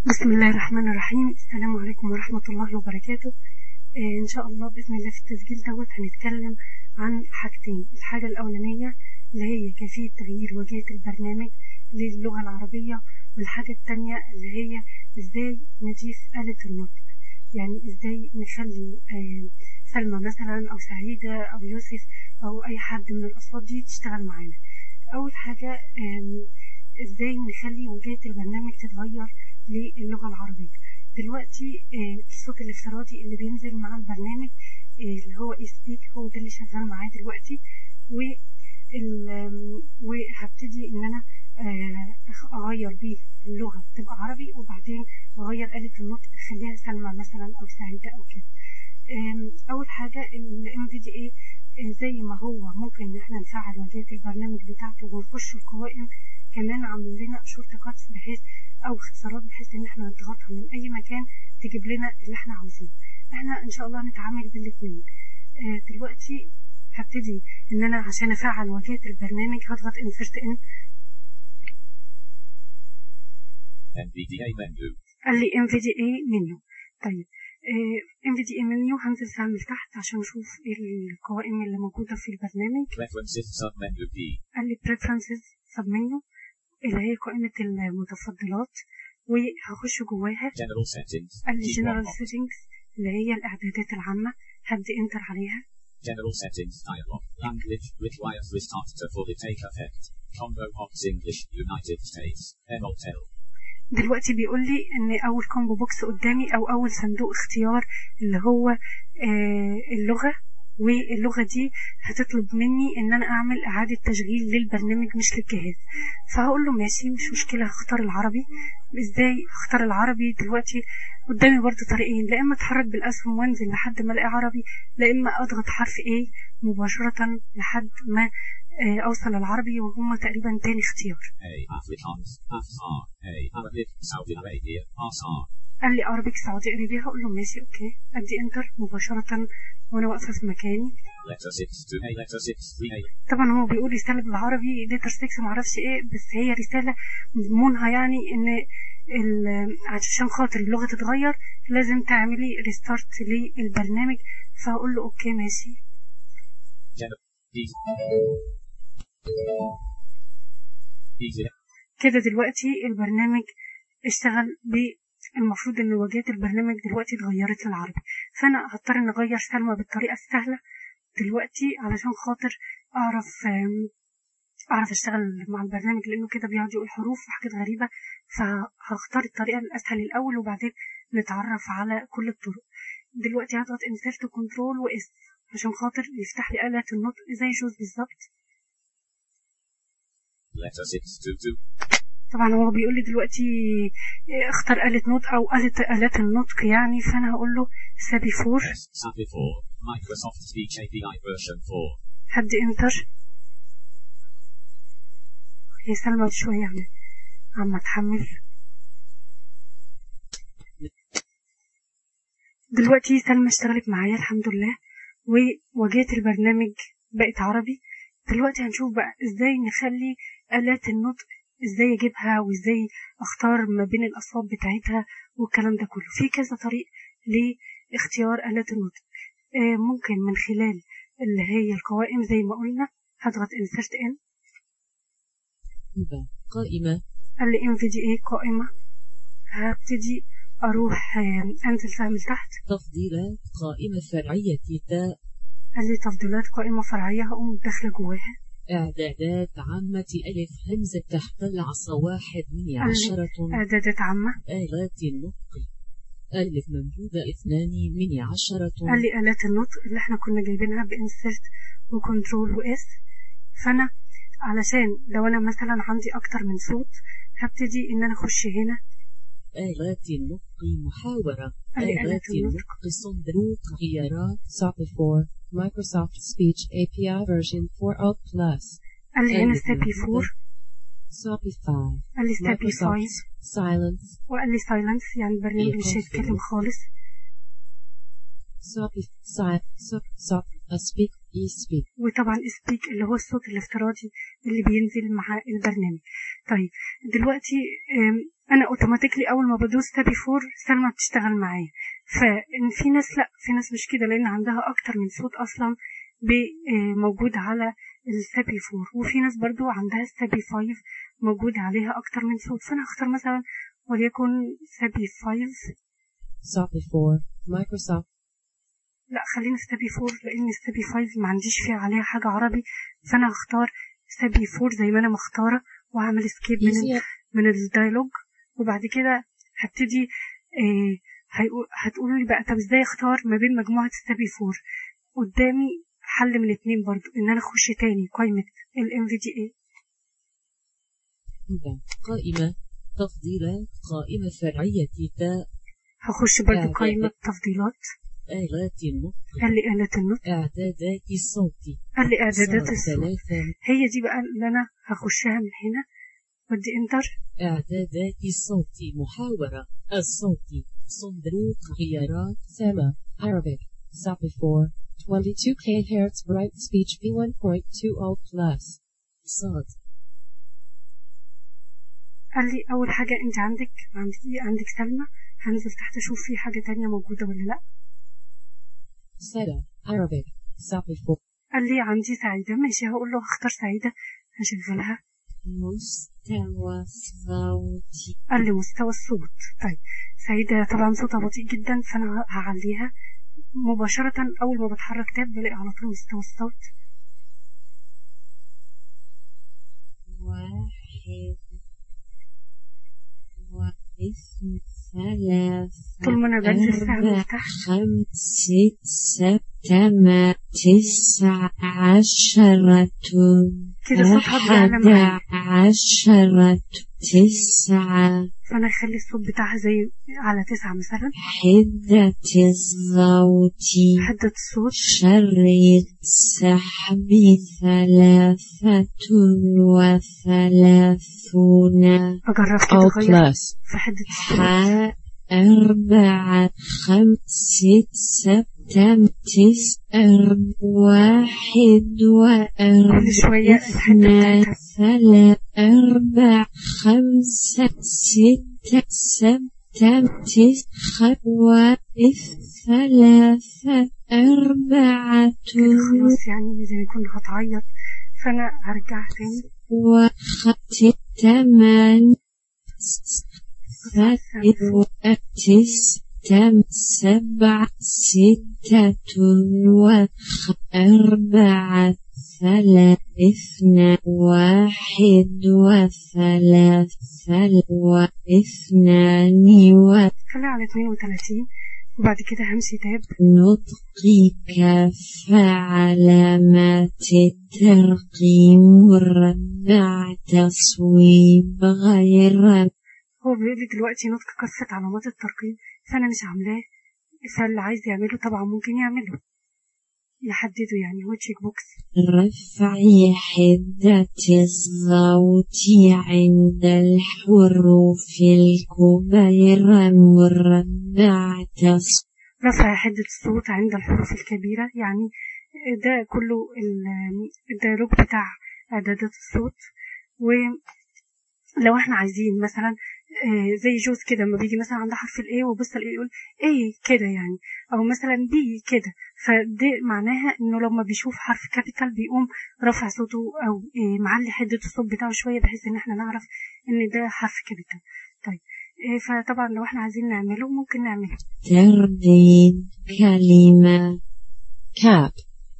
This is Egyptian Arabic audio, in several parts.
بسم الله الرحمن الرحيم السلام عليكم ورحمة الله وبركاته آه إن شاء الله بإذن الله في التسجيل دوت هنتكلم عن حاجتين الحاجة الأولانية اللي هي كيفية تغيير واجهة البرنامج للغة العربية والحاجة التانية اللي هي إزاي نضيف آلة النطق يعني إزاي نخلي آه سلمى مثلا أو سعيدة أو يوسف أو أي حد من الأصوات دي تشتغل معانا أول حاجة إزاي نخلي واجهة البرنامج تتغير للغة العربية دلوقتي الصوت الافتراضي اللي بينزل مع البرنامج اللي هو سبيك هو ده اللي شغال معايا دلوقتي و وهبتدي ان انا اغير بيه اللغة تبقى عربي وبعدين اغير آلة النطق اخليها سلمى مثلا او سعيدة او كده اول حاجة الام في دي اي زي ما هو ممكن ان احنا نفعل واجهة البرنامج بتاعته ونخش القوائم كمان عامل لنا شورت كاتس بحيث او اختصارات بحيث ان احنا نضغطها من اي مكان تجيب لنا اللي احنا عاوزينه احنا ان شاء الله هنتعامل بالاثنين اه دلوقتي هبتدي ان انا عشان افعل واجهة البرنامج هضغط انسرت ان NVDA menu. قال لي ام في دي اي منيو طيب ام في دي اي منيو هنزل سهم تحت عشان اشوف ايه القوائم اللي موجوده في البرنامج Preferences submenu P. قال لي preferences سب منيو اللي هي قائمه المتفضلات وهخش جواها General settings. قال لي Keep general one off. settings اللي هي الاعدادات العامه هدي انتر عليها General settings dialog. Language requires restart to fully take effect. Combo box English United States. MLTEL. دلوقتي بيقول لي ان اول كومبو بوكس قدامي او اول صندوق اختيار اللي هو آه اللغه واللغه دي هتطلب مني ان انا اعمل اعاده تشغيل للبرنامج مش للجهاز فهقول له ماشي مش مشكله هختار العربي ازاي هختار العربي دلوقتي قدامي برضه طريقين لا اما اتحرك بالاسهم وانزل لحد ما الاقي عربي لا اما اضغط حرف ايه مباشره لحد ما آه اوصل للعربي وهم تقريبا تاني اختيار A. Afrikaans. AFSR. A. Arabic. Saudi Arabia. ASR. قال لي عربيك سعودي ارابيا هقول له ماشي اوكي ادي انتر مباشره وانا واقفه في مكاني Letter 6 to A. Letter 6 3A. طبعا هو بيقول رساله بالعربي لتر 6 معرفش ايه بس هي رساله مضمونها يعني ان ال- عشان خاطر اللغه تتغير لازم تعملي ريستارت للبرنامج فهقول له اوكي ماشي General. D. Easy. كده دلوقتي البرنامج اشتغل بالمفروض ان واجهة البرنامج دلوقتي اتغيرت للعربي فانا هضطر ان اغير سلمى بالطريقة السهلة دلوقتي علشان خاطر اعرف آم، اعرف اشتغل مع البرنامج لانه كده بيقعد يقول حروف وحاجات غريبة فهختار الطريقة الاسهل الاول وبعدين نتعرف على كل الطرق دلوقتي هضغط انسرت كنترول واس عشان خاطر يفتح لي آلة النطق زي جوز بالظبط Letter 6 to 2. طبعا هو بيقول لي دلوقتي إيه، اختار آلة نطق أو آلة آلات النطق يعني فأنا هقول له سابي فور S. SAPI 4. Microsoft Speech API version 4. هدي انتر هي سلمى شوية يعني عم اتحمل دلوقتي سلمى اشتغلت معايا الحمد لله وواجهة البرنامج بقت عربي دلوقتي هنشوف بقى ازاي نخلي آلات النطق ازاي اجيبها وازاي اختار ما بين الاصوات بتاعتها والكلام ده كله في كذا طريق لاختيار آلات النطق آه، ممكن من خلال اللي هي القوائم زي ما قلنا هضغط insert in هبة قائمة قال لي ام في دي اي قائمة هبتدي اروح آه، انزل سهم لتحت تفضيلات قائمة فرعية تاء قال لي تفضيلات قائمة فرعية هقوم داخلة جواها إعدادات عامة ألف همزة تحت العصا واحد من قال لي عشرة اعدادات عامة آلات النطق ألف ممدودة اثنان من عشرة قال لي آلات النطق اللي احنا كنا جايبينها بانسرت وكنترول واس فانا علشان لو انا مثلا عندي اكتر من صوت هبتدي ان انا اخش هنا آلات النطق محاورة قال لي آلات آلات النطق النطق صندوق خيارات SAPI 4 Microsoft Speech API version 4 Alt Plus قال لي هنا ألف ستابي ممدودة. فور SAPI 5 قال لي ستابي Microsoft فايف Silence وقال لي سايلنس يعني البرنامج مش إيقاف هيتكلم النطق. خالص SAPI SAP SAP SAP Speak E-Speak وطبعا سبيك اللي هو الصوت الافتراضي اللي بينزل مع البرنامج طيب دلوقتي أم، انا اوتوماتيكلي اول ما بدوس تابي فور سلمى بتشتغل معايا فان في ناس لا في ناس مش كده لان عندها اكتر من صوت اصلا ب- آه، موجود على السابي فور وفي ناس برضو عندها السابي فايف موجود عليها اكتر من صوت فانا هختار مثلا وليكن سابي فايف SAPI 4, Microsoft, لا خلينا سابي فور لان السابي فايف ما عنديش فيها عليها حاجة عربي فانا هختار سابي فور زي ما انا مختارة وهعمل سكيب من ال- Easy من الدايلوج وبعد كده هبتدي آه هيقول هتقولوا لي بقى طب ازاي اختار ما بين مجموعة السابي فور قدامي حل من اتنين برضو ان انا اخش تاني قائمة ال في دي اي هبة. قائمة تفضيلات قائمة فرعية تاء هخش برضو إعداد. قائمة تفضيلات آلات النطق قال لي آلات النطق إعدادات الصوت قال لي اعدادات صار الصوت ثلاثة هي دي بقى اللي انا هخشها من هنا ودي انتر إعدادات الصوت محاورة الصوت صندوق خيارات سما Arabic SAPI 4 22 kHz bright speech v1.20 plus صاد قال لي اول حاجة انت عندك عندك عندك سلمى هنزل تحت اشوف في حاجة تانية موجودة ولا لا سلا Arabic SAPI 4 قال لي عندي سعيدة ماشي هقول له هختار سعيدة هشغلها مستوى صوتي قال لي مستوى الصوت طيب سعيدة طبعا صوتها بطيء جدا فأنا هعليها مباشرة أول ما بتحرك تاب بلاقي على طول مستوى الصوت واحد واثنين ثلاثة طول ما أنا بنزل سهم أربعة لتحت خمسة ستة ثمانية تسعة عشرة كده صوتها بيعلى أحد معايا عشرة تسعة فأنا أخلي الصوت بتاعها زي على تسعة مثلا حدة الصوت حدة الصوت شريط سحب ثلاثة وثلاثون أجرب كده Alt أغير plus في حدة الصوت ح أربعة خمسة ستة تسعة أرب- واحد كل شوية الحدة وأربعة بتاعتها ثلاثة أربعة خمسة ستة سبعة تسعة واحد ثلاثة أربعة كده خلاص يعني زي ما يكون هتعيط فأنا هرجع تاني وخمسة ثمان ثلاثة تسعة سبعة ستة وأربعة ثلاثة اثنان واحد وثلاثة واثنان خليها على 32 وبعد كده همشي تاب ونطقك فعلامات الترقيم مربع تصويب غير هو بيقول لي دلوقتي نطق كافة علامات الترقيم فأنا مش عاملاه فاللي عايز يعمله طبعا ممكن يعمله يحدده يعني هو تشيك بوكس رفع حدة الصوت عند الحروف الكبيرة مربع تصويب رفع حدة الصوت عند الحروف الكبيرة يعني ده كله ال- الديالوج بتاع إعدادات الصوت ولو احنا عايزين مثلا آه، زي جوز كده لما بيجي مثلا عند حرف الاي وبص الاقيه يقول ايه كده يعني او مثلا بي كده فده معناها انه لما بيشوف حرف كابيتال بيقوم رافع صوته او آه، معلي حدة الصوت بتاعه شوية بحيث ان احنا نعرف ان ده حرف كابيتال طيب آه، فطبعا لو احنا عايزين نعمله ممكن نعمله ترديد كلمة cap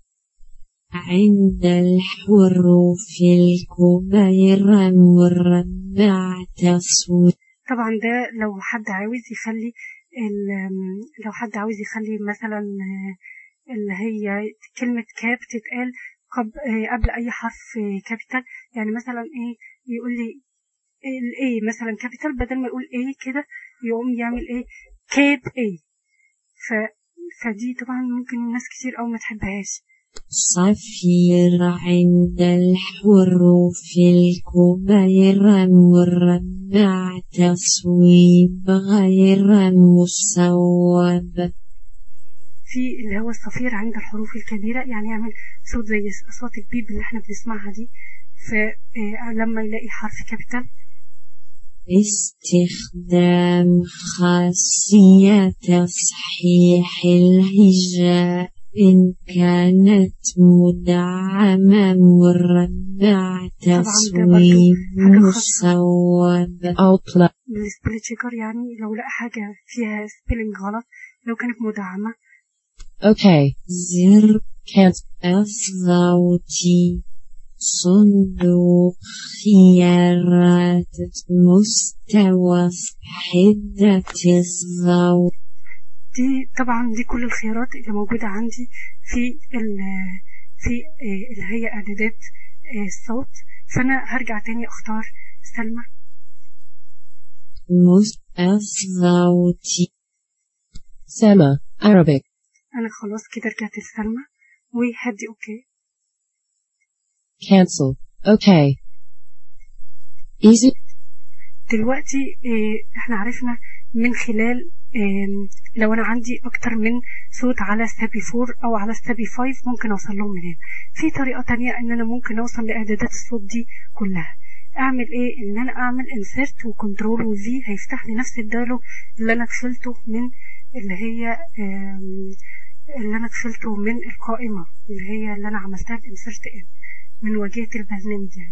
عند الحروف الكبيرة مربع تصويب طبعا ده لو حد عاوز يخلي ال- لو حد عاوز يخلي مثلا آه، اللي هي كلمة كاب تتقال قبل, قبل أي حرف آه، كابيتال يعني مثلا إيه يقول لي الاي مثلا كابيتال بدل ما يقول ايه كده يقوم يعمل ايه كاب ايه ف فدي طبعا ممكن الناس كتير أوي ما تحبهاش صفير عند الحروف الكبيرة مربع تصويب غير مصوب في اللي هو الصفير عند الحروف الكبيرة يعني يعمل صوت زي أصوات البيب اللي احنا بنسمعها دي فلما يلاقي حرف كابيتال استخدام خاصية تصحيح الهجاء إن كانت مدعمة مربع تصويب مصوب Alt plus. بالسبيل تشيكر يعني لو لقى حاجة فيها سبيلنج غلط لو كانت مدعمة OK. زر Cancel. الصوتي صندوق خيارات مستوى حدة الصوت دي طبعا دي كل الخيارات اللي موجودة عندي في ال في آه، اللي هي إعدادات آه، الصوت فأنا هرجع تاني أختار سلمى مستوى الصوتي Sama. Arabic. أنا خلاص كده رجعت لسلمى وهدي أوكي Cancel. OK. Easy. دلوقتي آه، احنا عرفنا من خلال آم، لو انا عندي اكتر من صوت على ستابي 4 او على ستابي 5 ممكن اوصل لهم من هنا في طريقة تانية ان انا ممكن اوصل لاعدادات الصوت دي كلها اعمل ايه ان انا اعمل انسيرت وكنترول وفي هيفتح لي نفس الدايلوج اللي انا دخلته من اللي هي آم، اللي انا دخلته من القائمة اللي هي اللي انا عملتها بانسيرت ان من واجهة البرنامج يعني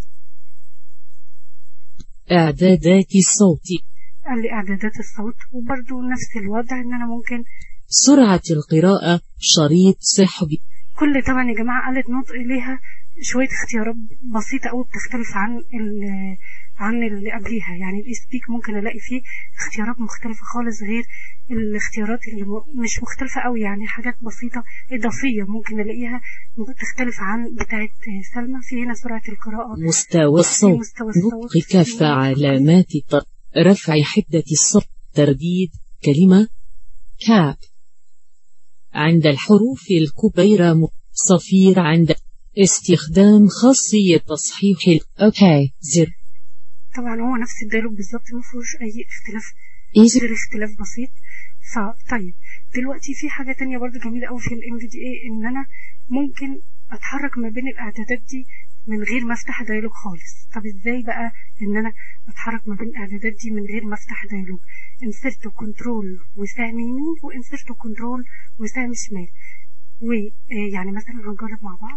إعدادات الصوت. قال لي اعدادات الصوت وبرضو نفس الوضع ان انا ممكن سرعة القراءة. شريط سحب. كل طبعا يا جماعة قالت نطق ليها شوية اختيارات بسيطة أوي بتختلف عن ال عن اللي قبليها يعني الاي سبيك ممكن الاقي فيه اختيارات مختلفة خالص غير الاختيارات اللي م- مش مختلفة قوي يعني حاجات بسيطة إضافية ممكن الاقيها ممكن تختلف عن بتاعة سلمى في هنا سرعة القراءة مستوى الصوت. مستوى الصوت. نطق كافة علامات الط- رفع حدة الصوت. ترديد. كلمة. كاب. عند الحروف الكبيرة م- صفير عند استخدام خاصية تصحيح ال OK زر طبعا هو نفس الديالوج بالظبط ما فيهوش أي اختلاف Easy غير اختلاف بسيط فطيب دلوقتي في حاجة تانية برضو جميلة قوي في الام في دي اي ان انا ممكن اتحرك ما بين الاعدادات دي من غير ما افتح ديالوج خالص طب ازاي بقى ان انا اتحرك ما بين الاعدادات دي من غير ما افتح ديالوج انسرت كنترول وسهم يمين وانسرت كنترول وسهم شمال ويعني مثلا هنجرب مع بعض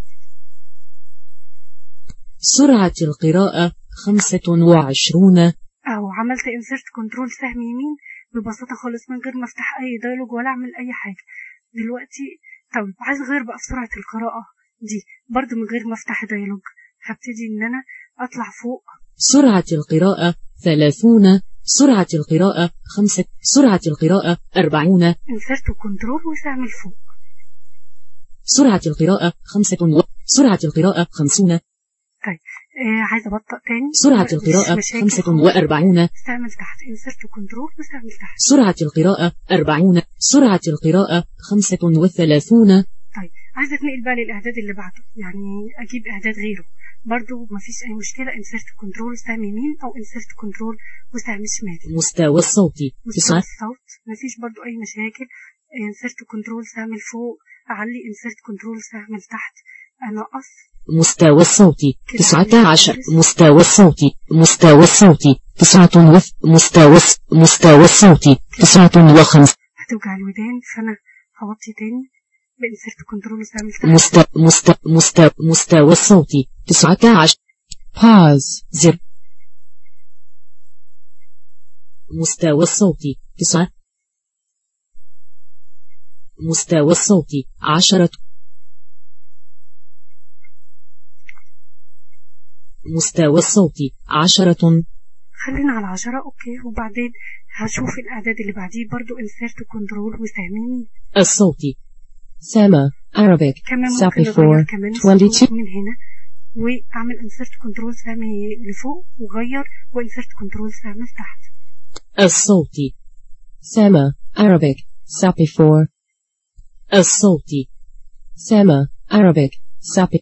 سرعة القراءة 25 اهو عملت انسرت كنترول سهم يمين ببساطة خالص من غير ما افتح اي ديالوج ولا اعمل اي حاجة دلوقتي طيب عايز اغير بقى في سرعة القراءة دي برضو من غير ما افتح ديالوج هبتدي ان انا اطلع فوق سرعة القراءة 30 سرعة القراءة 5 سرعة القراءة 40 انسرت كنترول وسهم لفوق سرعة القراءة 5 و... سرعة القراءة 50 آه عايزة ابطأ تاني سرعة مش القراءة مشاكل 45 سهم تحت انسرت كنترول وسهم تحت سرعة القراءة 40 سرعة القراءة 35 طيب عايزة اتنقل بقى للاعداد اللي بعده يعني اجيب اعداد غيره برضو مفيش اي مشكلة انسرت كنترول سهم يمين او انسرت كنترول وسهم شمال مستوى الصوت مستوى 9 الصوت مفيش برضو اي مشاكل انسرت كنترول سهم لفوق اعلي انسرت كنترول سهم لتحت انقص مستوى الصوت 19 مستوى الصوت مستوى الصوت 9 وف مستوى الص- مستوى الصوت 59 هتوجع الودان فانا هوطي تاني بانسرت كنترول سهم لتحت مست مست مست مستوى الصوت 19 pause زر مستوى الصوت 9 مستوى الصوت 10 مستوى الصوت 10 خلينا على عشرة اوكي وبعدين هشوف الاعداد اللي بعديه برضو انسرت كنترول وسهم يمين الصوت سما Arabic كمان ممكن 74 اغير كمان 22 الصوت من هنا واعمل انسرت كنترول سهم لفوق وغير وانسرت كنترول سهم لتحت الصوت سما Arabic 74 الصوت سما Arabic 74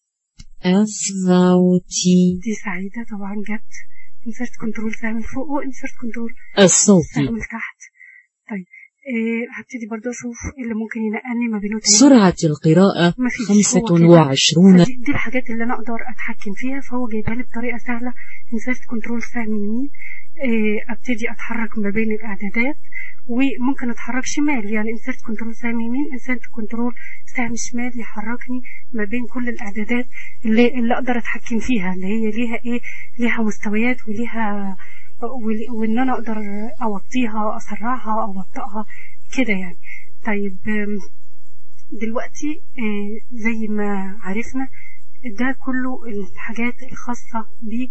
الصوتي دي سعيدة طبعا جت انسرت كنترول سهم لفوق وانسرت كنترول الصوت سهم لتحت طيب إيه هبتدي برضو اشوف إيه اللي ممكن ينقلني ما بينه تاني سرعة القراءة مفيش هو كده. 25 فدي دي الحاجات اللي انا اقدر اتحكم فيها فهو جايبها لي بطريقه سهله انسرت كنترول سهم يمين آه، ابتدي اتحرك ما بين الاعدادات وممكن اتحرك شمال يعني انسرت كنترول سهم يمين انسرت كنترول سهم شمال يحركني ما بين كل الاعدادات اللي, اللي اقدر اتحكم فيها اللي هي ليها ايه ليها مستويات وليها ول- وان انا اقدر اوطيها اسرعها او ابطئها كده يعني طيب آم، دلوقتي آه، زي ما عرفنا ده كله الحاجات الخاصة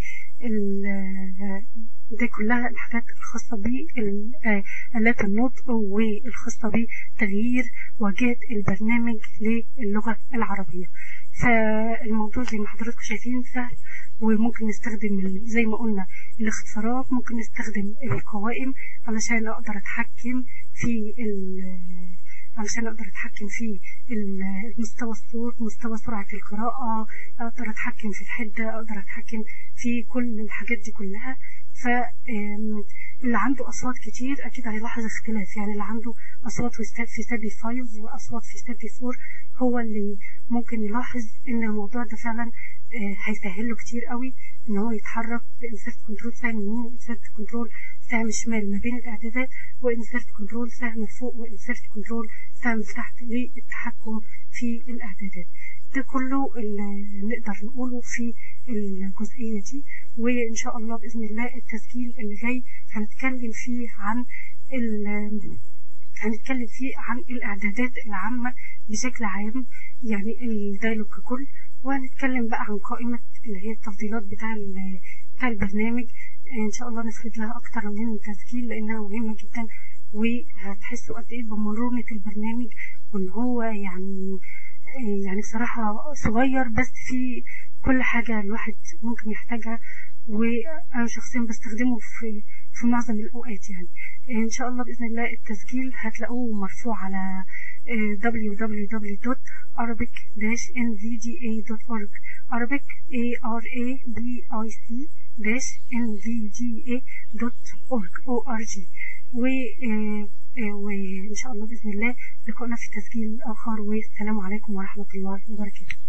بال ده كلها الحاجات الخاصة بآلات النطق والخاصة بتغيير واجهة البرنامج للغة العربية فالموضوع زي ما حضراتكم شايفين سهل وممكن نستخدم ال- زي ما قلنا الاختصارات ممكن نستخدم القوائم علشان اقدر اتحكم في ال- علشان اقدر اتحكم في ال- مستوى الصوت مستوى سرعة القراءة اقدر اتحكم في الحدة اقدر اتحكم في كل الحاجات دي كلها فاللي عنده اصوات كتير اكيد هيلاحظ اختلاف يعني اللي عنده اصوات في ستاب في ستابي 5 واصوات في ستابي 4 هو اللي ممكن يلاحظ ان الموضوع ده فعلا آه، هيسهل له كتير قوي ان هو يتحرك بانسرت كنترول سهم يمين وانسرت كنترول سهم شمال ما بين الاعدادات وانسرت كنترول سهم فوق وانسرت كنترول سهم تحت للتحكم في الاعدادات ده كله اللي نقدر نقوله في الجزئية دي وإن شاء الله بإذن الله التسجيل اللي جاي هنتكلم فيه عن ال- هنتكلم فيه عن الإعدادات العامة بشكل عام يعني الدايلوج ككل وهنتكلم بقى عن قائمة اللي هي التفضيلات بتاع ال- بتاع البرنامج إن شاء الله نفرد لها أكتر من تسجيل لأنها مهمة جدا وهتحسوا قد إيه بمرونة البرنامج وإن هو يعني يعني بصراحة صغير بس في كل حاجة الواحد ممكن يحتاجها وأنا شخصيا بستخدمه في في معظم الأوقات يعني إن شاء الله بإذن الله التسجيل هتلاقوه مرفوع على آه، www.arabic-nvda.org Arabic A R A B I C dash nvda.org O R G و آه، آه، وإن شاء الله بإذن الله لقائنا في تسجيل آخر والسلام عليكم ورحمة الله وبركاته